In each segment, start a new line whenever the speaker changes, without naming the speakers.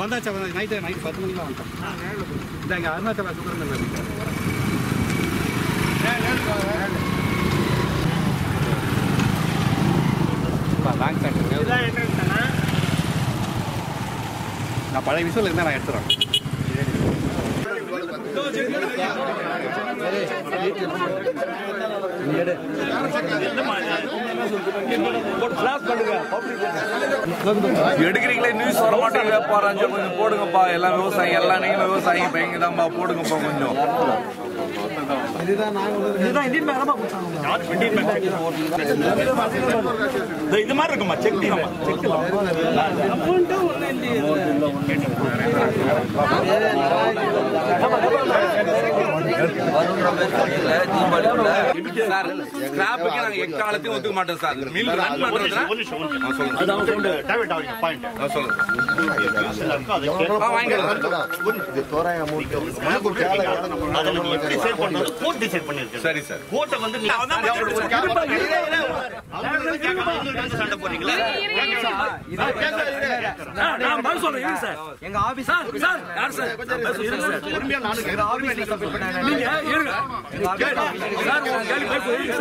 வந்தாச்சா வந்தா night night பத்து மணிக்கெலாம் வந்துட்டோம் இந்த இங்கே அருணாச்சல சுப்பிரமணியன் இருக்காரு பேங்க் சென்டர் நான் பழைய விஷயம் இருந்தால் நான் எடுத்துறேன்
எடுக்கிறீங்களே நியூஸ் வர மாட்டேங்குது பாராஞ்சு கொஞ்சம் போடுங்கப்பா எல்லாம் விவசாயம் எல்லா நீங்களும் விவசாயம் பையங்க தான்ப்பா போடுங்கப்பா கொஞ்சம்
இது மாதிரி இருக்குமா செக்
சார் ஸ்கிராப்புக்கு நாங்க எக்காலத்தையும் ஒத்துக்க மாட்டோம் சார் மில் ரன் பண்றதுனா ஆ, சொல்லுங்க ஆ, வாங்கிக்கலாம் சரி சார்
கோட்டை வந்து நீ சண்டை போறீங்களா
நான் பதில் சொல்றேன் இருங்க சார் எங்க ஆபீஸ் சார் சார் யார் சார் பதில் சொல்லுங்க சார்
பொறுமையா நாலு
நீங்க இருங்க சார் உங்க கேள்வி பேச இருங்க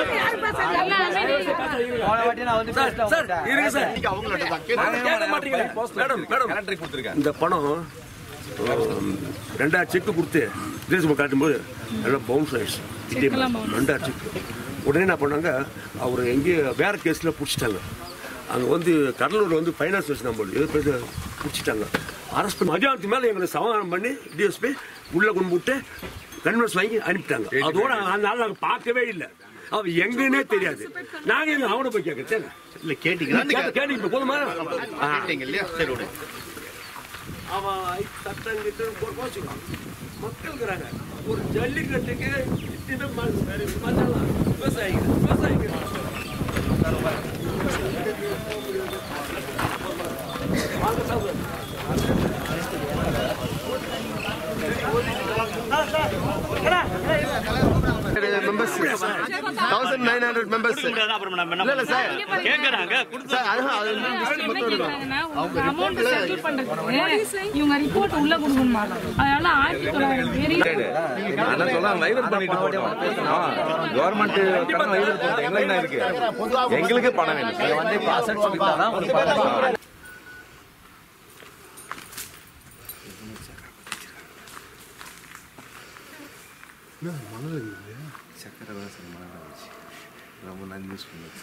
சார் சார் சார் இருங்க சார்
அவங்கள்ட்ட தான்
கேட்க மாட்டீங்களே
மேடம் மேடம் கலெக்டரை கொடுத்துருக்கேன்
இந்த பணம் ரெண்டாயிரம் செக்கு கொடுத்து தேசம் காட்டும்போது எல்லாம் பவுன்ஸ் ஆயிடுச்சு ATM. ரெண்டாயிரம் செக்கு உடனே என்ன பண்ணாங்க அவர் எங்கேயோ வேற கேஸில் பிடிச்சிட்டாங்க அங்கே வந்து கடலூரில் வந்து ஃபைனான்ஸ் வச்சு நம்ம ஏதோ பேச பிடிச்சிட்டாங்க அரெஸ்ட் பண்ணி மதியானத்துக்கு மேலே எங்களை சமாதானம் பண்ணி டிஎஸ்பி உள்ளே கொண்டு விட்டு கன்வென்ஸ் வாங்கி அனுப்பிட்டாங்க அதோட அந்த நாள் நாங்கள் பார்க்கவே இல்லை அவன் எங்கன்னே தெரியாது நாங்க எங்க அவனை போய் கேட்கறேன்
இல்ல கேட்டீங்களா
கேட்டு இப்போ போதுமா ஆ.
கேட்டீங்க இல்லையா சரி விடு
அவன் சட்டம் கிட்ட போட்டு வச்சுக்கலாம் மக்கள் இருக்கிறாங்க ஒரு ஜல்லிக்கட்டுக்கு இத்தனை ம- மண்ணெல்லாம் விவசாயிகள் விவசாயிகள் வாங்க சாப்பிடு.
Members thousand nine hundred members
கொடுக்க முடியாது அப்புறம் நம்ம என்ன
இல்ல சார்
கேக்குறாங்க கொடுத்து
அமௌண்ட் செட்டில் பண்றதுக்கு இவங்க ரிப்போர்ட் உள்ள கொடுக்கணுமா அதனால ஆயிரத்தி தொள்ளாயிரம் பேர்
அதான் சொல்ல வைவர் பண்ணிட்டு போட்டோம் கவர்மெண்ட் கடன் வைவர் போட்டோம் எங்களுக்கு என்ன இருக்கு எங்களுக்கு பணம் வேணும்
வந்து இப்ப அசட் சொல்லிட்டாதான் உங்களுக்கு பணம்
சக்கரை தான் சார் மழை வந்துச்சு ரொம்ப நாள் யூஸ் பண்ணுது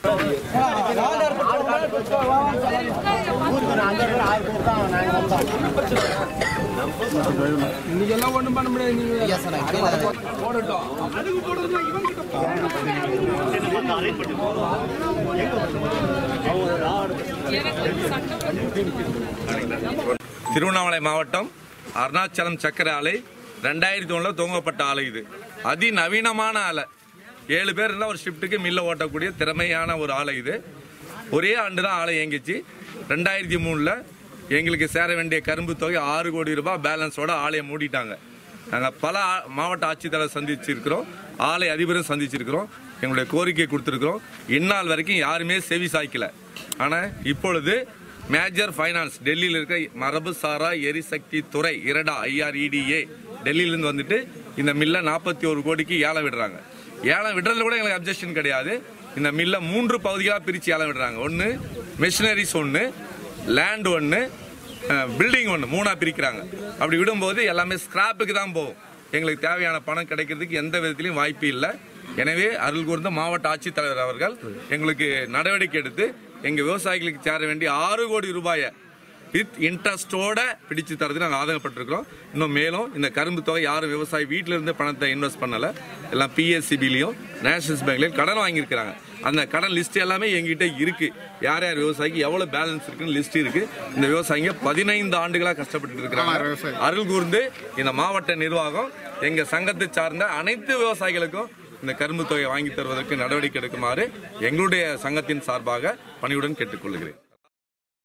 திருவண்ணாமலை மாவட்டம் அருணாச்சலம் சக்கரை ஆலை ரெண்டாயிரத்தி ஒண்ணுல துவங்கப்பட்ட ஆலை இது அதிநவீனமான ஆலை ஏழு பேர் இருந்தால் ஒரு ஷிஃப்ட்டுக்கு மில்ல ஓட்டக்கூடிய திறமையான ஒரு ஆலை இது ஒரே ஆண்டு தான் ஆலை இயங்கிச்சு ரெண்டாயிரத்தி மூணுல எங்களுக்கு சேர வேண்டிய கரும்பு தொகை ஆறு கோடி ரூபாய் பேலன்ஸோட ஆலையை மூடிட்டாங்க நாங்கள் பல ஆ- மாவட்ட ஆட்சித்தலைவர் சந்திச்சிருக்கிறோம் ஆலை அதிபரும் சந்திச்சிருக்கிறோம் எங்களுடைய கோரிக்கை கொடுத்துருக்கிறோம் இந்நாள் வரைக்கும் யாருமே செவி சாய்க்கல ஆனால் இப்பொழுது மேஜர் ஃபைனான்ஸ் டெல்லியில் இருக்க மரபு சாரா எரிசக்தி துறை இரடா ஐஆர்இடிஏ டெல்லியிலேருந்து வந்துட்டு இந்த மில்லை நாற்பத்தி ஒரு கோடிக்கு ஏலம் விடுறாங்க ஏலம் விடுறதுல கூட எங்களுக்கு அப்ஜெக்ஷன் கிடையாது இந்த மில்லை மூன்று பகுதிகளாக பிரித்து ஏலம் விடுறாங்க ஒன்று மிஷினரிஸ் ஒன்று லேண்ட் ஒன்று பில்டிங் ஒன்று மூணாக பிரிக்கிறாங்க அப்படி விடும்போது எல்லாமே ஸ்கிராப்புக்கு தான் போகும் எங்களுக்கு தேவையான பணம் கிடைக்கிறதுக்கு எந்த விதத்திலையும் வாய்ப்பு இல்லை எனவே அருள் கூர்ந்த மாவட்ட ஆட்சித்தலைவர் அவர்கள் எங்களுக்கு நடவடிக்கை எடுத்து எங்க விவசாயிகளுக்கு சேர வேண்டிய ஆறு கோடி ரூபாயை வித் இன்ட்ரெஸ்டோட பிடிச்சு தரதுக்கு நாங்கள் ஆதங்கப்பட்டிருக்கிறோம் இன்னும் மேலும் இந்த கரும்பு தொகை யாரும் விவசாயி வீட்டில இருந்து பணத்தை இன்வெஸ்ட் பண்ணல எல்லாம் பிஎஸ்சிபிலையும் நேஷனல்ஸ் பேங்க்லையும் கடன் வாங்கியிருக்கிறாங்க அந்த கடன் லிஸ்ட் எல்லாமே எங்கிட்ட இருக்கு யார் யார் விவசாயிக்கு எவ்வளவு பேலன்ஸ் இருக்குன்னு லிஸ்ட் இருக்கு இந்த விவசாயிங்க பதினைந்து ஆண்டுகளா கஷ்டப்பட்டு இருக்கிறாங்க அருள் கூர்ந்து இந்த மாவட்ட நிர்வாகம் எங்க சங்கத்தை சார்ந்த அனைத்து விவசாயிகளுக்கும் இந்த கரும்பு தொகையை வாங்கி தருவதற்கு நடவடிக்கை எடுக்குமாறு எங்களுடைய சங்கத்தின் சார்பாக பணியுடன் கேட்டுக்கொள்கிறேன்